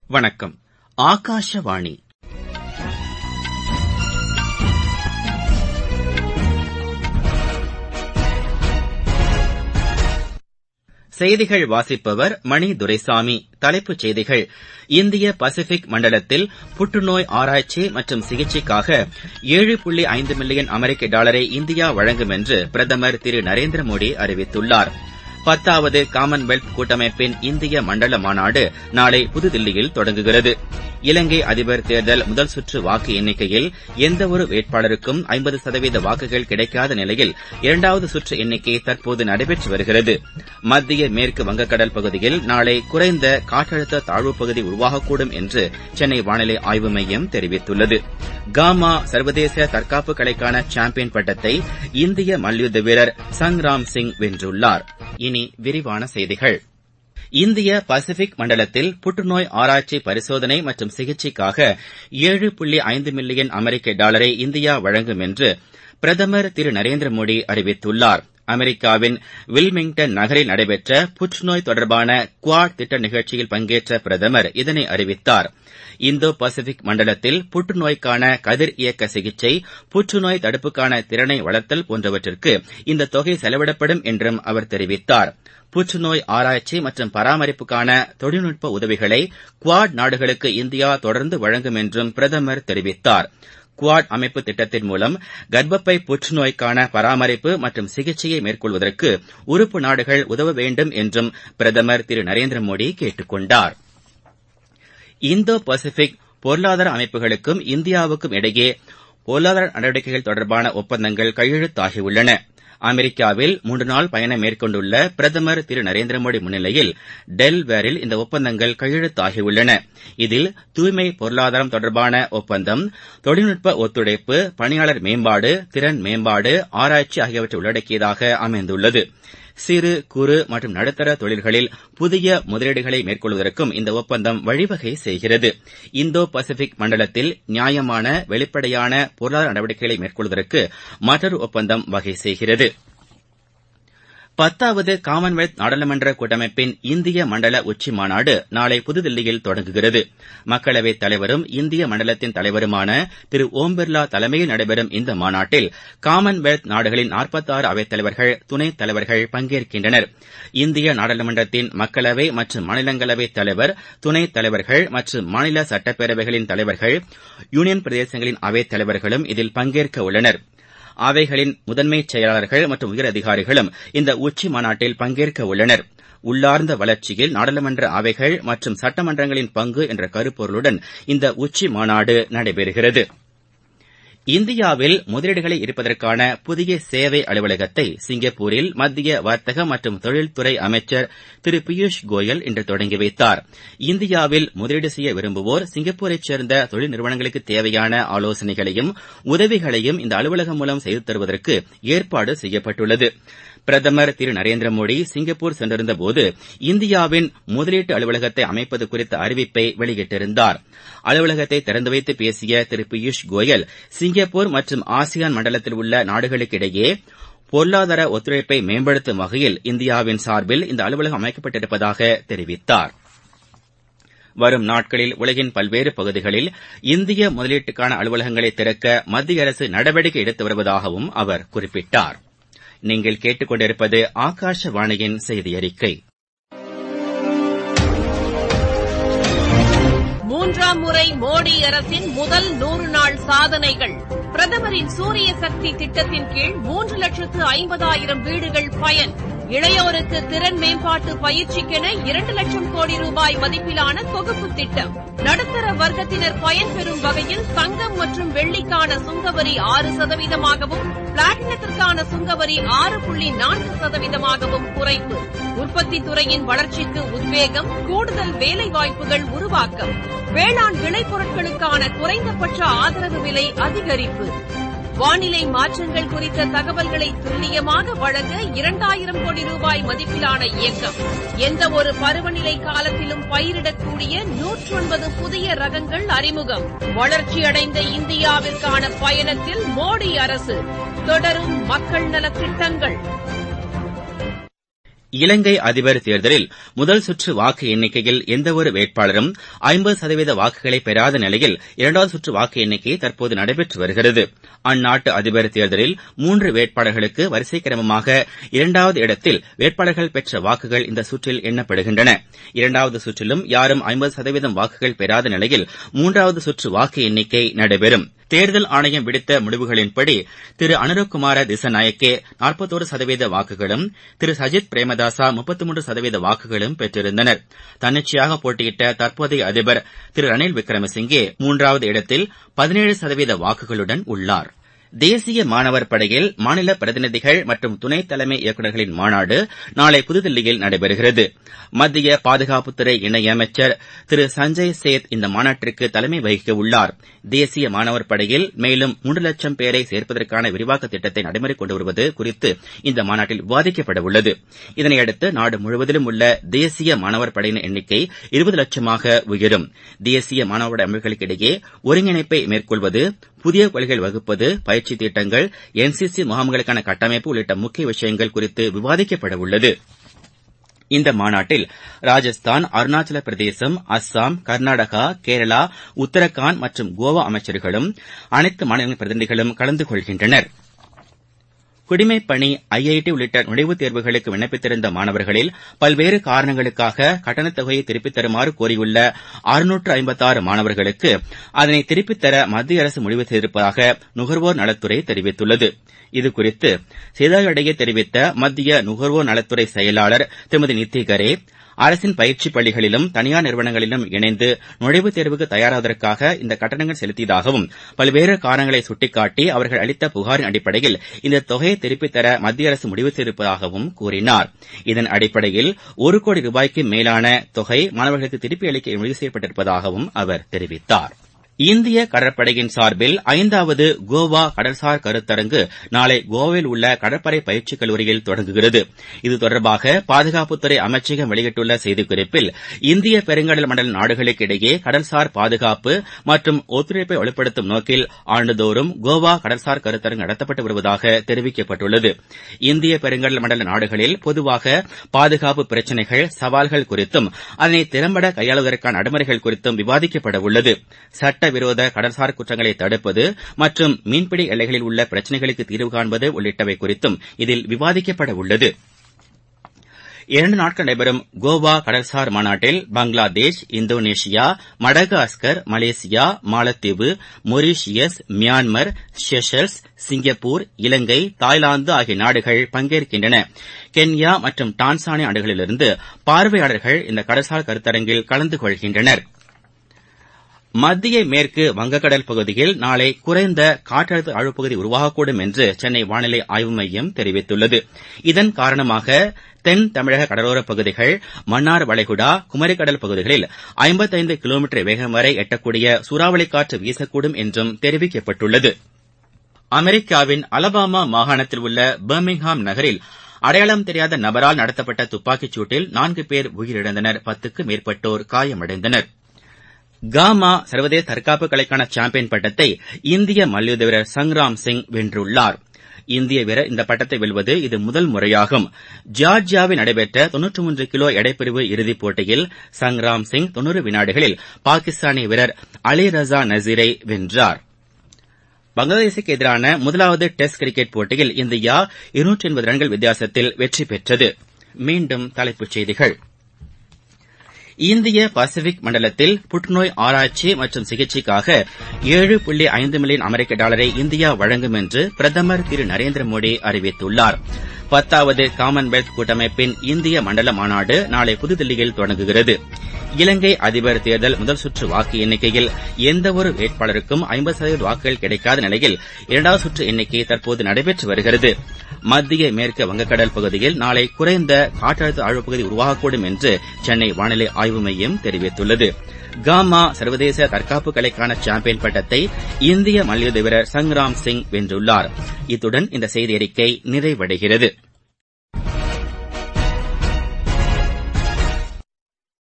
வணக்கம் ஆகாஷவாணி செய்திகள் வாசிப்பவர் மணி துரைசாமி தலைப்புச் செய்திகள் இந்திய பசிபிக் மண்டலத்தில் புற்றுநோய் ஆராய்ச்சி மற்றும் சிகிச்சைக்காக ஏழு புள்ளி ஐந்து மில்லியன் அமெரிக்க டாலரை இந்தியா வழங்கும் என்று பிரதமர் திரு நரேந்திர மோடி அறிவித்துள்ளார் பத்தாவது காமன்வெல்த் கூட்டமைப்பின் இந்திய மண்டல மாநாடு நாளை புதுதில்லியில் தொடங்குகிறது இலங்கை அதிபர் தேர்தல் முதல் சுற்று வாக்கு எண்ணிக்கையில் எந்தவொரு வேட்பாளருக்கும் ஐம்பது சதவீத வாக்குகள் கிடைக்காத நிலையில் இரண்டாவது சுற்று எண்ணிக்கை தற்போது நடைபெற்று வருகிறது மத்திய மேற்கு வங்கக்கடல் பகுதியில் நாளை குறைந்த காற்றழுத்த தாழ்வுப் பகுதி உருவாகக்கூடும் என்று சென்னை வானிலை ஆய்வு மையம் தெரிவித்துள்ளது காமா சர்வதேச தற்காப்பு கலைக்கான சாம்பியன் பட்டத்தை இந்திய மல்யுத்த வீரர் சங்ராம் சிங் வென்றுள்ளார் இனி விரிவான செய்திகள் இந்திய பசிபிக் மண்டலத்தில் புற்றுநோய் ஆராய்ச்சி பரிசோதனை மற்றும் சிகிச்சைக்காக ஏழு புள்ளி ஐந்து மில்லியன் அமெரிக்க டாலரை இந்தியா வழங்கும் என்று பிரதமர் திரு நரேந்திர மோடி அறிவித்துள்ளார் அமெரிக்காவின் வில்மிங்டன் நகரில் நடைபெற்ற புற்றுநோய் தொடர்பான குவாட் திட்ட நிகழ்ச்சியில் பங்கேற்ற பிரதமர் இதனை அறிவித்தார் இந்தோ பசிபிக் மண்டலத்தில் புற்றுநோய்க்கான கதிர் இயக்க சிகிச்சை புற்றுநோய் தடுப்புக்கான திறனை வளர்த்தல் போன்றவற்றிற்கு இந்த தொகை செலவிடப்படும் என்றும் அவர் தெரிவித்தார் புற்றுநோய் ஆராய்ச்சி மற்றும் பராமரிப்புக்கான தொழில்நுட்ப உதவிகளை குவாட் நாடுகளுக்கு இந்தியா தொடர்ந்து வழங்கும் என்றும் பிரதமர் தெரிவித்தார் குவாட் அமைப்பு திட்டத்தின் மூலம் கர்ப்பப்பை புற்றுநோய்க்கான பராமரிப்பு மற்றும் சிகிச்சையை மேற்கொள்வதற்கு உறுப்பு நாடுகள் உதவ வேண்டும் என்றும் பிரதமர் திரு நரேந்திர மோடி கேட்டுக் கொண்டார் இந்தோ பசிபிக் பொருளாதார அமைப்புகளுக்கும் இந்தியாவுக்கும் இடையே பொருளாதார நடவடிக்கைகள் தொடர்பான ஒப்பந்தங்கள் கையெழுத்தாகியுள்ளன அமெரிக்காவில் மூன்று நாள் பயணம் மேற்கொண்டுள்ள பிரதமர் திரு நரேந்திர மோடி முன்னிலையில் டெல்வேரில் இந்த ஒப்பந்தங்கள் கையெழுத்தாகியுள்ளன இதில் தூய்மை பொருளாதாரம் தொடர்பான ஒப்பந்தம் தொழில்நுட்ப ஒத்துழைப்பு பணியாளர் மேம்பாடு திறன் மேம்பாடு ஆராய்ச்சி ஆகியவற்றை உள்ளடக்கியதாக அமைந்துள்ளது சிறு குறு மற்றும் நடுத்தர தொழில்களில் புதிய முதலீடுகளை மேற்கொள்வதற்கும் இந்த ஒப்பந்தம் வழிவகை செய்கிறது இந்தோ பசிபிக் மண்டலத்தில் நியாயமான வெளிப்படையான பொருளாதார நடவடிக்கைகளை மேற்கொள்வதற்கு மற்றொரு ஒப்பந்தம் வகை செய்கிறது பத்தாவது காமன்வெல்த் நாடாளுமன்ற கூட்டமைப்பின் இந்திய மண்டல உச்சி மாநாடு நாளை புதுதில்லியில் தொடங்குகிறது மக்களவைத் தலைவரும் இந்திய மண்டலத்தின் தலைவருமான திரு ஓம் பிர்லா தலைமையில் நடைபெறும் இந்த மாநாட்டில் காமன்வெல்த் நாடுகளின் நாற்பத்தாறு அவைத்தலைவர்கள் துணைத் தலைவர்கள் பங்கேற்கின்றனர் இந்திய நாடாளுமன்றத்தின் மக்களவை மற்றும் மாநிலங்களவைத் தலைவர் துணைத் தலைவர்கள் மற்றும் மாநில சட்டப்பேரவைகளின் தலைவர்கள் யூனியன் பிரதேசங்களின் அவைத் தலைவர்களும் இதில் பங்கேற்க உள்ளனா் அவைகளின் முதன்மைச் செயலாளர்கள் மற்றும் உயர் அதிகாரிகளும் இந்த உச்சி மாநாட்டில் பங்கேற்க உள்ளனர் உள்ளார்ந்த வளர்ச்சியில் நாடாளுமன்ற அவைகள் மற்றும் சட்டமன்றங்களின் பங்கு என்ற கருப்பொருளுடன் இந்த உச்சி மாநாடு நடைபெறுகிறது இந்தியாவில் முதலீடுகளை ஈர்ப்பதற்கான புதிய சேவை அலுவலகத்தை சிங்கப்பூரில் மத்திய வர்த்தக மற்றும் தொழில்துறை அமைச்சர் திரு பியூஷ் கோயல் இன்று தொடங்கி வைத்தார் இந்தியாவில் முதலீடு செய்ய விரும்புவோர் சிங்கப்பூரைச் சேர்ந்த தொழில் நிறுவனங்களுக்கு தேவையான ஆலோசனைகளையும் உதவிகளையும் இந்த அலுவலகம் மூலம் செய்து தருவதற்கு ஏற்பாடு செய்யப்பட்டுள்ளது பிரதமர் திரு நரேந்திர மோடி சிங்கப்பூர் சென்றிருந்தபோது இந்தியாவின் முதலீட்டு அலுவலகத்தை அமைப்பது குறித்த அறிவிப்பை வெளியிட்டிருந்தார் அலுவலகத்தை திறந்து வைத்து பேசிய திரு பியூஷ் கோயல் சிங்கப்பூர் மற்றும் ஆசியான் மண்டலத்தில் உள்ள நாடுகளுக்கிடையே பொருளாதார ஒத்துழைப்பை மேம்படுத்தும் வகையில் இந்தியாவின் சார்பில் இந்த அலுவலகம் அமைக்கப்பட்டிருப்பதாக தெரிவித்தார் வரும் நாட்களில் உலகின் பல்வேறு பகுதிகளில் இந்திய முதலீட்டுக்கான அலுவலகங்களை திறக்க மத்திய அரசு நடவடிக்கை எடுத்து வருவதாகவும் அவர் குறிப்பிட்டார் நீங்கள் கேட்டுக்கொண்டிருப்பது ஆகாஷவாணியின் செய்தி அறிக்கை மூன்றாம் முறை மோடி அரசின் முதல் நூறு நாள் சாதனைகள் பிரதமரின் சூரிய சக்தி திட்டத்தின் கீழ் மூன்று லட்சத்து ஐம்பதாயிரம் வீடுகள் பயன் இளையோருக்கு திறன் மேம்பாட்டு பயிற்சிக்கென இரண்டு லட்சம் கோடி ரூபாய் மதிப்பிலான தொகுப்பு திட்டம் நடுத்தர வர்க்கத்தினர் பயன்பெறும் வகையில் தங்கம் மற்றும் வெள்ளிக்கான சுங்கவரி ஆறு சதவீதமாகவும் பிளாட்டினத்திற்கான சுங்கவரி ஆறு புள்ளி நான்கு சதவீதமாகவும் குறைப்பு உற்பத்தி துறையின் வளர்ச்சிக்கு உத்வேகம் கூடுதல் வேலைவாய்ப்புகள் உருவாக்கம் வேளாண் விளைபொருட்களுக்கான குறைந்தபட்ச ஆதரவு விலை அதிகரிப்பு வானிலை மாற்றங்கள் குறித்த தகவல்களை துல்லியமாக வழங்க இரண்டாயிரம் கோடி ரூபாய் மதிப்பிலான இயக்கம் எந்த ஒரு பருவநிலை காலத்திலும் பயிரிடக்கூடிய நூற்றொன்பது புதிய ரகங்கள் அறிமுகம் வளர்ச்சியடைந்த இந்தியாவிற்கான பயணத்தில் மோடி அரசு தொடரும் மக்கள் நலத் திட்டங்கள் இலங்கை அதிபர் தேர்தலில் முதல் சுற்று வாக்கு எண்ணிக்கையில் எந்தவொரு வேட்பாளரும் ஐம்பது சதவீத வாக்குகளை பெறாத நிலையில் இரண்டாவது சுற்று வாக்கு எண்ணிக்கை தற்போது நடைபெற்று வருகிறது அந்நாட்டு அதிபர் தேர்தலில் மூன்று வேட்பாளர்களுக்கு வரிசை கிரமமாக இரண்டாவது இடத்தில் வேட்பாளர்கள் பெற்ற வாக்குகள் இந்த சுற்றில் எண்ணப்படுகின்றன இரண்டாவது சுற்றிலும் யாரும் ஐம்பது சதவீதம் வாக்குகள் பெறாத நிலையில் மூன்றாவது சுற்று வாக்கு எண்ணிக்கை நடைபெறும் தேர்தல் ஆணையம் விடுத்த முடிவுகளின்படி திரு அனுரகுமார திசநாயக்கே நாற்பத்தோரு சதவீத வாக்குகளும் திரு சஜித் பிரேமதாசா முப்பத்தி மூன்று சதவீத வாக்குகளும் பெற்றிருந்தனர் தன்னிச்சையாக போட்டியிட்ட தற்போதைய அதிபர் திரு ரணில் விக்ரமசிங்கே மூன்றாவது இடத்தில் பதினேழு சதவீத வாக்குகளுடன் உள்ளார் தேசிய மாணவர் படையில் மாநில பிரதிநிதிகள் மற்றும் துணை தலைமை இயக்குநர்களின் மாநாடு நாளை புதுதில்லியில் நடைபெறுகிறது மத்திய பாதுகாப்புத்துறை இணையமைச்சர் திரு சஞ்சய் சேத் இந்த மாநாட்டிற்கு தலைமை வகிக்க உள்ளார் தேசிய மாணவர் படையில் மேலும் மூன்று லட்சம் பேரை சேர்ப்பதற்கான விரிவாக்க திட்டத்தை நடைமுறைக் கொண்டு வருவது குறித்து இந்த மாநாட்டில் விவாதிக்கப்பட உள்ளது இதனையடுத்து நாடு முழுவதிலும் உள்ள தேசிய மாணவர் படையினர் எண்ணிக்கை இருபது லட்சமாக உயரும் தேசிய மாணவர் படை அமைப்புகளுக்கிடையே ஒருங்கிணைப்பை மேற்கொள்வது புதிய கொள்கைகள் வகுப்பது பயிற்சி திட்டங்கள் என்சிசி முகாம்களுக்கான கட்டமைப்பு உள்ளிட்ட முக்கிய விஷயங்கள் குறித்து விவாதிக்கப்பட உள்ளது இந்த மாநாட்டில் ராஜஸ்தான் அருணாச்சல பிரதேசம் அஸ்ஸாம் கர்நாடகா கேரளா உத்தரகாண்ட் மற்றும் கோவா அமைச்சர்களும் அனைத்து மாநிலங்களின் பிரதிநிதிகளும் கலந்து கொள்கின்றனர் குடிமைப்பணி ஐஐடி உள்ளிட்ட நுழைவுத் தேர்வுகளுக்கு விண்ணப்பித்திருந்த மாணவர்களில் பல்வேறு காரணங்களுக்காக கட்டணத் தொகையை திருப்பித் தருமாறு கோரியுள்ள அறுநூற்று ஐம்பத்தாறு மாணவர்களுக்கு அதனை திருப்பித் தர மத்திய அரசு முடிவு செய்திருப்பதாக நுகர்வோர் நலத்துறை தெரிவித்துள்ளது இதுகுறித்து செய்தியாளர்களிடையே தெரிவித்த மத்திய நுகர்வோர் நலத்துறை செயலாளர் திருமதி நித்தி கரே அரசின் பயிற்சி பள்ளிகளிலும் தனியார் நிறுவனங்களிலும் இணைந்து நுழைவுத் தேர்வுக்கு தயாராவதற்காக இந்த கட்டணங்கள் செலுத்தியதாகவும் பல்வேறு காரணங்களை சுட்டிக்காட்டி அவர்கள் அளித்த புகாரின் அடிப்படையில் இந்த தொகையை திருப்பித் தர மத்திய அரசு முடிவு செய்திருப்பதாகவும் கூறினார் இதன் அடிப்படையில் ஒரு கோடி ரூபாய்க்கு மேலான தொகை மாணவர்களுக்கு திருப்பி அளிக்க முடிவு செய்யப்பட்டிருப்பதாகவும் அவர் தெரிவித்தார் இந்திய கடற்படையின் சார்பில் ஐந்தாவது கோவா கடல்சார் கருத்தரங்கு நாளை கோவாவில் உள்ள கடற்படை பயிற்சிக் கல்லூரியில் தொடங்குகிறது இது தொடர்பாக பாதுகாப்புத்துறை அமைச்சகம் வெளியிட்டுள்ள செய்திக்குறிப்பில் இந்திய பெருங்கடல் மண்டல நாடுகளுக்கு இடையே கடல்சார் பாதுகாப்பு மற்றும் ஒத்துழைப்பை வலுப்படுத்தும் நோக்கில் ஆண்டுதோறும் கோவா கடல்சார் கருத்தரங்கு நடத்தப்பட்டு வருவதாக தெரிவிக்கப்பட்டுள்ளது இந்திய பெருங்கடல் மண்டல நாடுகளில் பொதுவாக பாதுகாப்பு பிரச்சினைகள் சவால்கள் குறித்தும் அதனை திறம்பட கையாளுவதற்கான நடைமுறைகள் குறித்தும் விவாதிக்கப்பட உள்ளது சட்ட விரோத கடல்சார் குற்றங்களை தடுப்பது மற்றும் மீன்பிடி எல்லைகளில் உள்ள பிரச்சினைகளுக்கு தீர்வு காண்பது உள்ளிட்டவை குறித்தும் இதில் விவாதிக்கப்பட உள்ளது இரண்டு நாட்கள் நடைபெறும் கோவா கடல்சார் மாநாட்டில் பங்களாதேஷ் இந்தோனேஷியா மடகாஸ்கர் மலேசியா மாலத்தீவு Mauritius Myanmar Seychelles Singapore Ilangai Thailand ஆகிய நாடுகள் பங்கேற்கின்றன கென்யா மற்றும் டான்சானியா நாடுகளிலிருந்து பார்வையாளர்கள் இந்த கடல்சார் கருத்தரங்கில் கலந்து கொள்கின்றனர் மத்திய மேற்கு வங்கக்கடல் பகுதியில் நாளை குறைந்த காற்றழுத்த தாழ்வுப்பகுதி உருவாகக்கூடும் என்று சென்னை வானிலை ஆய்வு மையம் தெரிவித்துள்ளது இதன் காரணமாக தென் தமிழக கடலோரப் பகுதிகள் மன்னார் வளைகுடா குமரிக்கடல் பகுதிகளில் ஐம்பத்தைந்து கிலோமீட்டர் வேகம் வரை எட்டக்கூடிய சூறாவளி காற்று வீசக்கூடும் என்றும் தெரிவிக்கப்பட்டுள்ளது அமெரிக்காவின் அலபாமா மாகாணத்தில் உள்ள பர்மிங்ஹாம் நகரில் அடையாளம் தெரியாத நபரால் நடத்தப்பட்ட துப்பாக்கிச் சூட்டில் நான்கு பேர் உயிரிழந்தனர் பத்துக்கு மேற்பட்டோர் காயமடைந்தனர் காமா சர்வதேச தற்காப்பு கலைக்கான சாம்பியன் பட்டத்தை இந்திய மல்யுத்த வீரர் சங்ராம் சிங் வென்றுள்ளார் இந்திய வீரர் இந்த பட்டத்தை வெல்வது இது முதல் முறையாகும் ஜார்ஜியாவில் நடைபெற்ற தொன்னூற்றி மூன்று கிலோ எடைப்பிரிவு இறுதிப் போட்டியில் சங்ராம் சிங் தொன்னூறு வினாடிகளில் பாகிஸ்தானிய வீரர் அலி ரசா நசீரை வென்றார் பங்களாதேசுக்கு எதிரான முதலாவது டெஸ்ட் கிரிக்கெட் போட்டியில் இந்தியா இருநூற்றி எண்பது ரன்கள் வித்தியாசத்தில் வெற்றி பெற்றது மீண்டும் தலைப்புச் செய்திகள் இந்திய பசிபிக் மண்டலத்தில் புற்றுநோய் ஆராய்ச்சி மற்றும் சிகிச்சைக்காக ஏழு புள்ளி ஐந்து மில்லியன் அமெரிக்க டாலரை இந்தியா வழங்கும் என்று பிரதமர் திரு நரேந்திர மோடி அறிவித்துள்ளார் பத்தாவது காமன்வெல்த் கூட்டமைப்பின் இந்திய மண்டல மாநாடு நாளை புதுதில்லியில் தொடங்குகிறது இலங்கை அதிபர் தேர்தல் முதல் சுற்று வாக்கு எண்ணிக்கையில் எந்தவொரு வேட்பாளருக்கும் ஐம்பது சதவீத வாக்குகள் கிடைக்காத நிலையில் இரண்டாவது சுற்று எண்ணிக்கை தற்போது நடைபெற்று வருகிறது மத்திய மேற்கு வங்கக்கடல் பகுதியில் நாளை குறைந்த காற்றழுத்த ஆழ்வுப்பகுதி உருவாகக்கூடும் என்று சென்னை வானிலை ஆய்வு மையம் தெரிவித்துள்ளது காமா சர்வதேச தற்காப்பு கலைக்கான சாம்பியன் பட்டத்தை இந்திய மல்யுத்த வீரர் சங்ராம் சிங் வென்றுள்ளார் இத்துடன் இந்த செய்தி அறிக்கை நிறைவடைகிறது